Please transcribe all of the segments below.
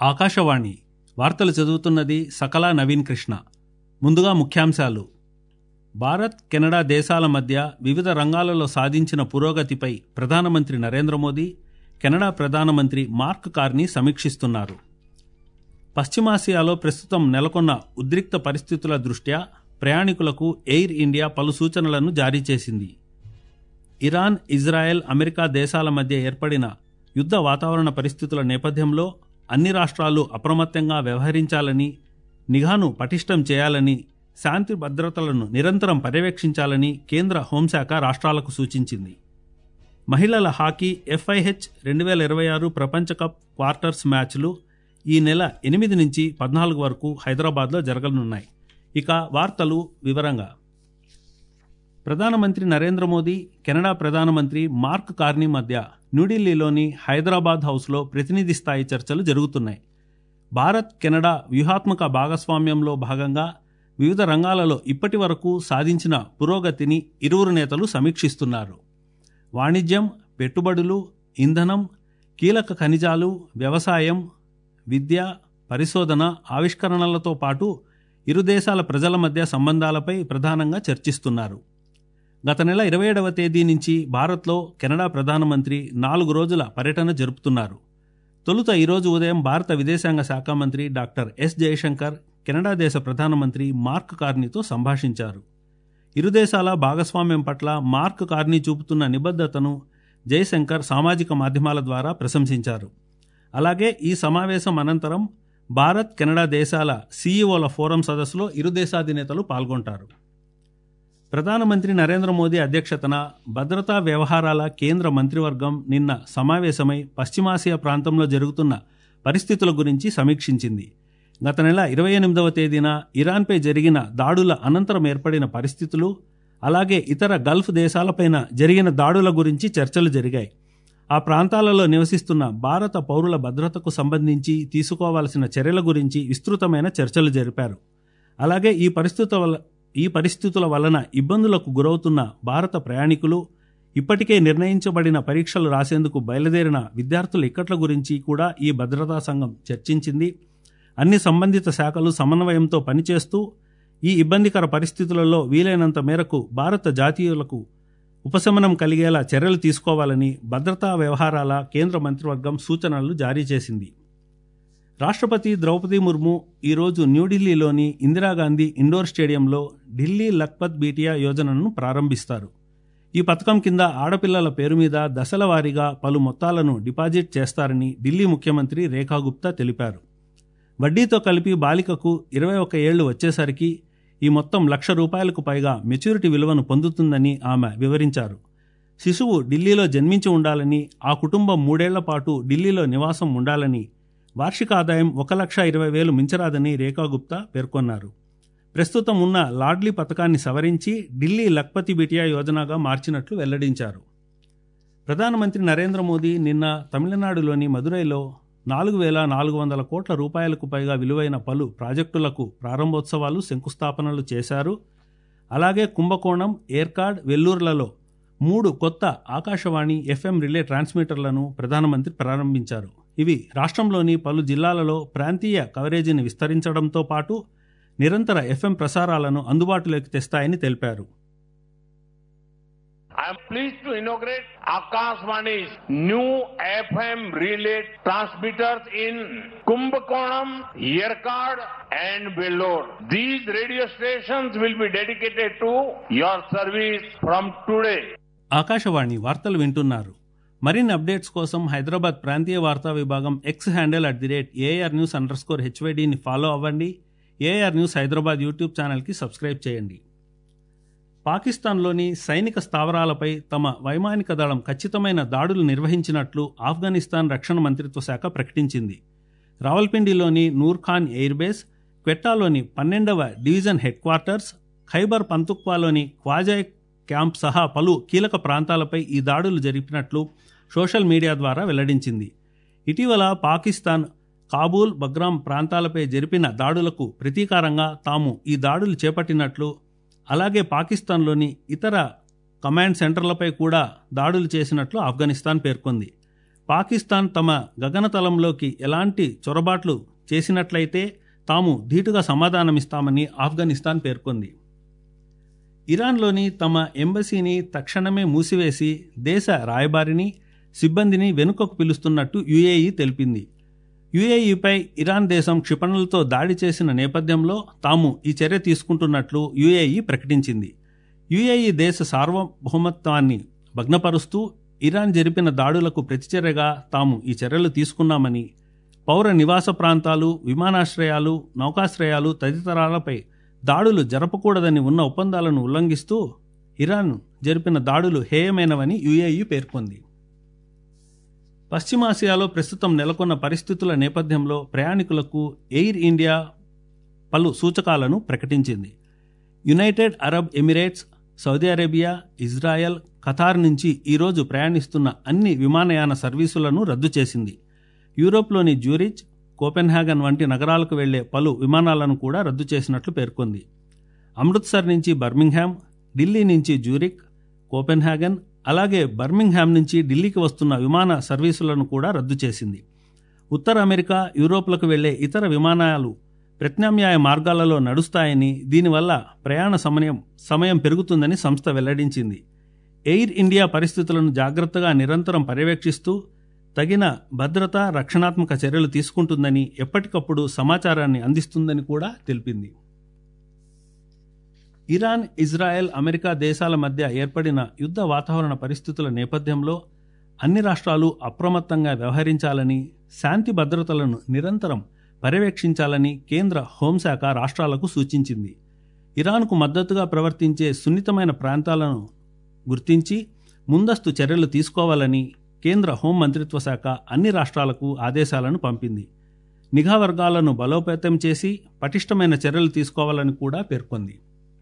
ఆకాశవాణి వార్తలు చదువుతున్నది సకలా నవీన్ కృష్ణ ముందుగా ముఖ్యాంశాలు భారత్ కెనడా దేశాల మధ్య వివిధ రంగాలలో సాధించిన పురోగతిపై ప్రధానమంత్రి నరేంద్ర మోదీ కెనడా ప్రధానమంత్రి మార్క్ కార్ని సమీక్షిస్తున్నారు పశ్చిమాసియాలో ప్రస్తుతం నెలకొన్న ఉద్రిక్త పరిస్థితుల దృష్ట్యా ప్రయాణికులకు ఎయిర్ ఇండియా పలు సూచనలను జారీ చేసింది ఇరాన్ ఇజ్రాయెల్ అమెరికా దేశాల మధ్య ఏర్పడిన యుద్ధ వాతావరణ పరిస్థితుల నేపథ్యంలో అన్ని రాష్ట్రాలు అప్రమత్తంగా వ్యవహరించాలని నిఘాను పటిష్టం చేయాలని శాంతి భద్రతలను నిరంతరం పర్యవేక్షించాలని కేంద్ర హోంశాఖ రాష్ట్రాలకు సూచించింది మహిళల హాకీ ఎఫ్ఐహెచ్ రెండు వేల ఇరవై ఆరు ప్రపంచ కప్ క్వార్టర్స్ మ్యాచ్లు ఈ నెల ఎనిమిది నుంచి పద్నాలుగు వరకు హైదరాబాద్లో జరగనున్నాయి ఇక వార్తలు వివరంగా ప్రధానమంత్రి నరేంద్ర మోదీ కెనడా ప్రధానమంత్రి మార్క్ కార్నీ మధ్య న్యూఢిల్లీలోని హైదరాబాద్ హౌస్లో ప్రతినిధి స్థాయి చర్చలు జరుగుతున్నాయి భారత్ కెనడా వ్యూహాత్మక భాగస్వామ్యంలో భాగంగా వివిధ రంగాలలో ఇప్పటి వరకు సాధించిన పురోగతిని ఇరువురు నేతలు సమీక్షిస్తున్నారు వాణిజ్యం పెట్టుబడులు ఇంధనం కీలక ఖనిజాలు వ్యవసాయం విద్య పరిశోధన ఆవిష్కరణలతో పాటు ఇరు దేశాల ప్రజల మధ్య సంబంధాలపై ప్రధానంగా చర్చిస్తున్నారు గత నెల ఇరవై ఏడవ తేదీ నుంచి భారత్లో కెనడా ప్రధానమంత్రి నాలుగు రోజుల పర్యటన జరుపుతున్నారు తొలుత ఈరోజు ఉదయం భారత విదేశాంగ శాఖ మంత్రి డాక్టర్ ఎస్ జయశంకర్ కెనడా దేశ ప్రధానమంత్రి మార్క్ కార్నీతో సంభాషించారు ఇరు దేశాల భాగస్వామ్యం పట్ల మార్క్ కార్నీ చూపుతున్న నిబద్ధతను జయశంకర్ సామాజిక మాధ్యమాల ద్వారా ప్రశంసించారు అలాగే ఈ సమావేశం అనంతరం భారత్ కెనడా దేశాల సీఈఓల ఫోరం సదస్సులో ఇరు దేశాధినేతలు పాల్గొంటారు ప్రధానమంత్రి నరేంద్ర మోదీ అధ్యక్షతన భద్రతా వ్యవహారాల కేంద్ర మంత్రివర్గం నిన్న సమావేశమై పశ్చిమాసియా ప్రాంతంలో జరుగుతున్న పరిస్థితుల గురించి సమీక్షించింది గత నెల ఇరవై ఎనిమిదవ తేదీన ఇరాన్పై జరిగిన దాడుల అనంతరం ఏర్పడిన పరిస్థితులు అలాగే ఇతర గల్ఫ్ దేశాలపైన జరిగిన దాడుల గురించి చర్చలు జరిగాయి ఆ ప్రాంతాలలో నివసిస్తున్న భారత పౌరుల భద్రతకు సంబంధించి తీసుకోవాల్సిన చర్యల గురించి విస్తృతమైన చర్చలు జరిపారు అలాగే ఈ పరిస్థితుల వల్ల ఈ పరిస్థితుల వలన ఇబ్బందులకు గురవుతున్న భారత ప్రయాణికులు ఇప్పటికే నిర్ణయించబడిన పరీక్షలు రాసేందుకు బయలుదేరిన విద్యార్థుల ఇక్కట్ల గురించి కూడా ఈ భద్రతా సంఘం చర్చించింది అన్ని సంబంధిత శాఖలు సమన్వయంతో పనిచేస్తూ ఈ ఇబ్బందికర పరిస్థితులలో వీలైనంత మేరకు భారత జాతీయులకు ఉపశమనం కలిగేలా చర్యలు తీసుకోవాలని భద్రతా వ్యవహారాల కేంద్ర మంత్రివర్గం సూచనలు జారీ చేసింది రాష్ట్రపతి ద్రౌపది ముర్ము ఈరోజు న్యూఢిల్లీలోని ఇందిరాగాంధీ ఇండోర్ స్టేడియంలో ఢిల్లీ లఖ్పత్ బీటియా యోజనను ప్రారంభిస్తారు ఈ పథకం కింద ఆడపిల్లల పేరు మీద దశల వారీగా పలు మొత్తాలను డిపాజిట్ చేస్తారని ఢిల్లీ ముఖ్యమంత్రి రేఖా గుప్తా తెలిపారు వడ్డీతో కలిపి బాలికకు ఇరవై ఒక ఏళ్లు వచ్చేసరికి ఈ మొత్తం లక్ష రూపాయలకు పైగా మెచ్యూరిటీ విలువను పొందుతుందని ఆమె వివరించారు శిశువు ఢిల్లీలో జన్మించి ఉండాలని ఆ కుటుంబం మూడేళ్ల పాటు ఢిల్లీలో నివాసం ఉండాలని వార్షిక ఆదాయం ఒక లక్ష ఇరవై వేలు మించరాదని రేఖా గుప్తా పేర్కొన్నారు ప్రస్తుతం ఉన్న లాడ్లీ పథకాన్ని సవరించి ఢిల్లీ లక్పతి బిటియా యోజనగా మార్చినట్లు వెల్లడించారు ప్రధానమంత్రి నరేంద్ర మోదీ నిన్న తమిళనాడులోని మదురైలో నాలుగు వేల నాలుగు వందల కోట్ల రూపాయలకు పైగా విలువైన పలు ప్రాజెక్టులకు ప్రారంభోత్సవాలు శంకుస్థాపనలు చేశారు అలాగే కుంభకోణం ఏర్కాడ్ వెల్లూర్లలో మూడు కొత్త ఆకాశవాణి ఎఫ్ఎం రిలే ట్రాన్స్మిటర్లను ప్రధానమంత్రి ప్రారంభించారు ఇవి రాష్ట్రంలోని పలు జిల్లాలలో ప్రాంతీయ కవరేజీని విస్తరించడంతో పాటు నిరంతర ఎఫ్ఎం ప్రసారాలను అందుబాటులోకి తెస్తాయని తెలిపారు I am pleased to inaugurate Akashvani's new FM relay transmitters in Kumbhakonam, Yerkad and Vellore. These radio stations will be dedicated to your service from today. Akashvani వార్తలు వింటున్నారు మరిన్ని అప్డేట్స్ కోసం హైదరాబాద్ ప్రాంతీయ వార్తా విభాగం X handle at the rate AIR news underscore హెచ్వైడిని follow అవ్వండి AIR news Hyderabad YouTube ఛానల్కి సబ్స్క్రైబ్ చేయండి పాకిస్తాన్లోని సైనిక స్థావరాలపై తమ వైమానిక దళం ఖచ్చితమైన దాడులు నిర్వహించినట్లు ఆఫ్ఘనిస్తాన్ రక్షణ మంత్రిత్వ శాఖ ప్రకటించింది రావల్పిండిలోని నూర్ఖాన్ ఎయిర్బేస్ క్వెట్టాలోని పన్నెండవ డివిజన్ హెడ్ క్వార్టర్స్ ఖైబర్ పంతుక్వాలోని క్వాజాయ్ క్యాంప్ సహా పలు కీలక ప్రాంతాలపై ఈ దాడులు జరిపినట్లు సోషల్ మీడియా ద్వారా వెల్లడించింది ఇటీవల పాకిస్తాన్ కాబూల్ బగ్రామ్ ప్రాంతాలపై జరిపిన దాడులకు ప్రతీకారంగా తాము ఈ దాడులు చేపట్టినట్లు అలాగే పాకిస్తాన్లోని ఇతర కమాండ్ సెంటర్లపై కూడా దాడులు చేసినట్లు ఆఫ్ఘనిస్తాన్ పేర్కొంది పాకిస్తాన్ తమ గగనతలంలోకి ఎలాంటి చొరబాట్లు చేసినట్లయితే తాము ధీటుగా సమాధానమిస్తామని ఆఫ్ఘనిస్తాన్ పేర్కొంది ఇరాన్లోని తమ ఎంబసీని తక్షణమే మూసివేసి దేశ రాయబారిని సిబ్బందిని వెనుకకు పిలుస్తున్నట్టు యుఏఈ తెలిపింది యుఏఈపై ఇరాన్ దేశం క్షిపణులతో దాడి చేసిన నేపథ్యంలో తాము ఈ చర్య తీసుకుంటున్నట్లు యుఏఈ ప్రకటించింది యుఏఈ దేశ సార్వభౌమత్వాన్ని భగ్నపరుస్తూ ఇరాన్ జరిపిన దాడులకు ప్రతిచర్యగా తాము ఈ చర్యలు తీసుకున్నామని పౌర నివాస ప్రాంతాలు విమానాశ్రయాలు నౌకాశ్రయాలు తదితరాలపై దాడులు జరపకూడదని ఉన్న ఒప్పందాలను ఉల్లంఘిస్తూ ఇరాన్ జరిపిన దాడులు హేయమైనవని యుఏఈ పేర్కొంది పశ్చిమాసియాలో ప్రస్తుతం నెలకొన్న పరిస్థితుల నేపథ్యంలో ప్రయాణికులకు ఎయిర్ ఇండియా పలు సూచకాలను ప్రకటించింది United Arab Emirates Saudi Arabia Israel Qatar నుంచి ఈరోజు ప్రయాణిస్తున్న అన్ని విమానయాన సర్వీసులను రద్దు చేసింది యూరోప్లోని జ్యూరిచ్ కోపెన్హాగన్ వంటి నగరాలకు వెళ్లే పలు విమానాలను కూడా రద్దు చేసినట్లు పేర్కొంది అమృత్సర్ నుంచి బర్మింగ్హామ్ ఢిల్లీ నుంచి జ్యూరిక్ కోపెన్హాగన్ అలాగే బర్మింగ్హామ్ నుంచి ఢిల్లీకి వస్తున్న విమాన సర్వీసులను కూడా రద్దు చేసింది ఉత్తర అమెరికా యూరోప్లకు వెళ్లే ఇతర విమానాలు ప్రత్యామ్నాయ మార్గాలలో నడుస్తాయని దీనివల్ల ప్రయాణ సమయం సమయం పెరుగుతుందని సంస్థ వెల్లడించింది ఎయిర్ ఇండియా పరిస్థితులను జాగ్రత్తగా నిరంతరం పర్యవేక్షిస్తూ తగిన భద్రత రక్షణాత్మక చర్యలు తీసుకుంటుందని ఎప్పటికప్పుడు సమాచారాన్ని అందిస్తుందని కూడా తెలిపింది ఇరాన్ ఇజ్రాయెల్ అమెరికా దేశాల మధ్య ఏర్పడిన యుద్ధ వాతావరణ పరిస్థితుల నేపథ్యంలో అన్ని రాష్ట్రాలు అప్రమత్తంగా వ్యవహరించాలని శాంతి భద్రతలను నిరంతరం పర్యవేక్షించాలని కేంద్ర హోంశాఖ రాష్ట్రాలకు సూచించింది ఇరాన్కు మద్దతుగా ప్రవర్తించే సున్నితమైన ప్రాంతాలను గుర్తించి ముందస్తు చర్యలు తీసుకోవాలని కేంద్ర హోం మంత్రిత్వ శాఖ అన్ని రాష్ట్రాలకు ఆదేశాలను పంపింది నిఘా వర్గాలను బలోపేతం చేసి పటిష్టమైన చర్యలు తీసుకోవాలని కూడా పేర్కొంది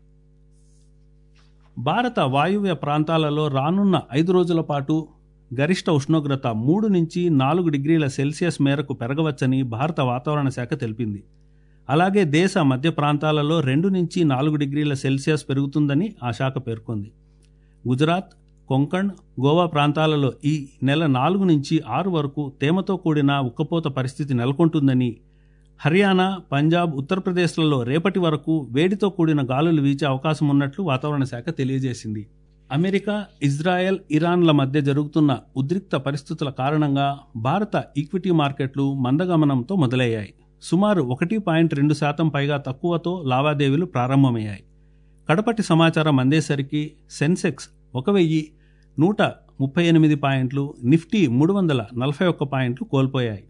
భారత వాయువ్య ప్రాంతాలలో రానున్న ఐదు రోజుల పాటు గరిష్ట ఉష్ణోగ్రత మూడు నుంచి నాలుగు డిగ్రీల సెల్సియస్ మేరకు పెరగవచ్చని భారత వాతావరణ శాఖ తెలిపింది అలాగే దేశ మధ్య ప్రాంతాలలో రెండు నుంచి నాలుగు డిగ్రీల సెల్సియస్ పెరుగుతుందని ఆ శాఖ పేర్కొంది గుజరాత్ కొంకణ్ గోవా ప్రాంతాలలో ఈ నెల నాలుగు నుంచి ఆరు వరకు తేమతో కూడిన ఉక్కపోత పరిస్థితి నెలకొంటుందని హర్యానా పంజాబ్ ఉత్తరప్రదేశ్లలో రేపటి వరకు వేడితో కూడిన గాలులు వీచే అవకాశం ఉన్నట్లు వాతావరణ శాఖ తెలియజేసింది అమెరికా ఇజ్రాయెల్ ఇరాన్ల మధ్య జరుగుతున్న ఉద్రిక్త పరిస్థితుల కారణంగా భారత ఈక్విటీ మార్కెట్లు మందగమనంతో మొదలయ్యాయి సుమారు ఒకటి పాయింట్ రెండు శాతం పైగా తక్కువతో లావాదేవీలు ప్రారంభమయ్యాయి కడపటి సమాచారం అందేసరికి సెన్సెక్స్ ఒక వెయ్యి నూట ముప్పై ఎనిమిది పాయింట్లు నిఫ్టీ మూడు వందల నలభై ఒక్క పాయింట్లు కోల్పోయాయి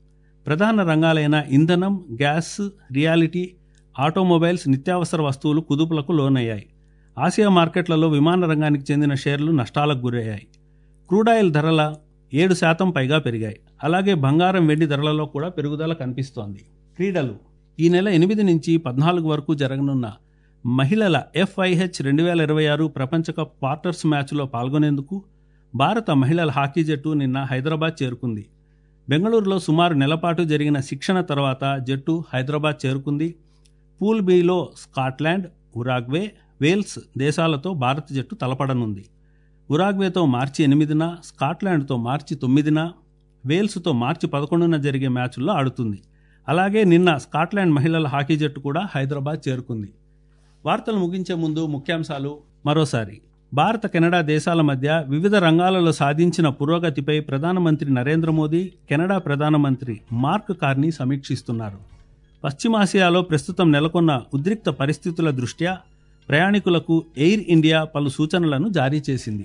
ప్రధాన రంగాలైన ఇంధనం గ్యాస్ రియాలిటీ ఆటోమొబైల్స్ నిత్యావసర వస్తువులు కుదుపులకు లోనయ్యాయి ఆసియా మార్కెట్లలో విమాన రంగానికి చెందిన షేర్లు నష్టాలకు గురయ్యాయి క్రూడాయిల్ ధరల ఏడు శాతం పైగా పెరిగాయి అలాగే బంగారం వెండి ధరలలో కూడా పెరుగుదల కనిపిస్తోంది క్రీడలు ఈ నెల ఎనిమిది నుంచి పద్నాలుగు వరకు జరగనున్న మహిళల ఎఫ్ఐహెచ్ రెండు వేల ఇరవై ఆరు ప్రపంచ కప్ క్వార్టర్స్ మ్యాచ్లో పాల్గొనేందుకు భారత మహిళల హాకీ జట్టు నిన్న హైదరాబాద్ చేరుకుంది బెంగళూరులో సుమారు నెలపాటు జరిగిన శిక్షణ తర్వాత జట్టు హైదరాబాద్ చేరుకుంది పూల్ బిలో స్కాట్లాండ్ ఉరాగ్వే వేల్స్ దేశాలతో భారత జట్టు తలపడనుంది ఉరాగ్వేతో మార్చి ఎనిమిదిన స్కాట్లాండ్తో మార్చి తొమ్మిదిన వేల్స్తో మార్చి పదకొండున జరిగే మ్యాచ్ల్లో ఆడుతుంది అలాగే నిన్న స్కాట్లాండ్ మహిళల హాకీ జట్టు కూడా హైదరాబాద్ చేరుకుంది వార్తలు ముగించే ముందు ముఖ్యాంశాలు మరోసారి భారత కెనడా దేశాల మధ్య వివిధ రంగాలలో సాధించిన పురోగతిపై ప్రధానమంత్రి నరేంద్ర మోదీ కెనడా ప్రధానమంత్రి మార్క్ కార్నీ సమీక్షిస్తున్నారు పశ్చిమాసియాలో ప్రస్తుతం నెలకొన్న ఉద్రిక్త పరిస్థితుల దృష్ట్యా ప్రయాణికులకు ఎయిర్ ఇండియా పలు సూచనలను జారీ చేసింది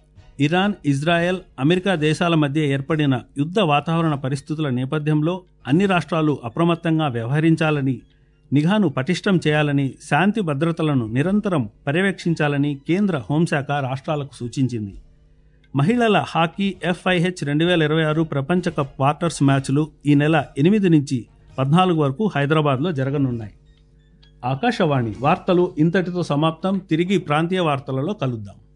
ఇరాన్ ఇజ్రాయెల్ అమెరికా దేశాల మధ్య ఏర్పడిన యుద్ధ వాతావరణ పరిస్థితుల నేపథ్యంలో అన్ని రాష్ట్రాలు అప్రమత్తంగా వ్యవహరించాలని నిఘాను పటిష్టం చేయాలని శాంతి భద్రతలను నిరంతరం పర్యవేక్షించాలని కేంద్ర హోంశాఖ రాష్ట్రాలకు సూచించింది మహిళల హాకీ ఎఫ్ఐహెచ్ రెండు వేల ఇరవై ఆరు ప్రపంచ కప్ క్వార్టర్స్ మ్యాచ్లు ఈ నెల ఎనిమిది నుంచి పద్నాలుగు వరకు హైదరాబాద్లో జరగనున్నాయి ఆకాశవాణి వార్తలు ఇంతటితో సమాప్తం తిరిగి ప్రాంతీయ వార్తలలో కలుద్దాం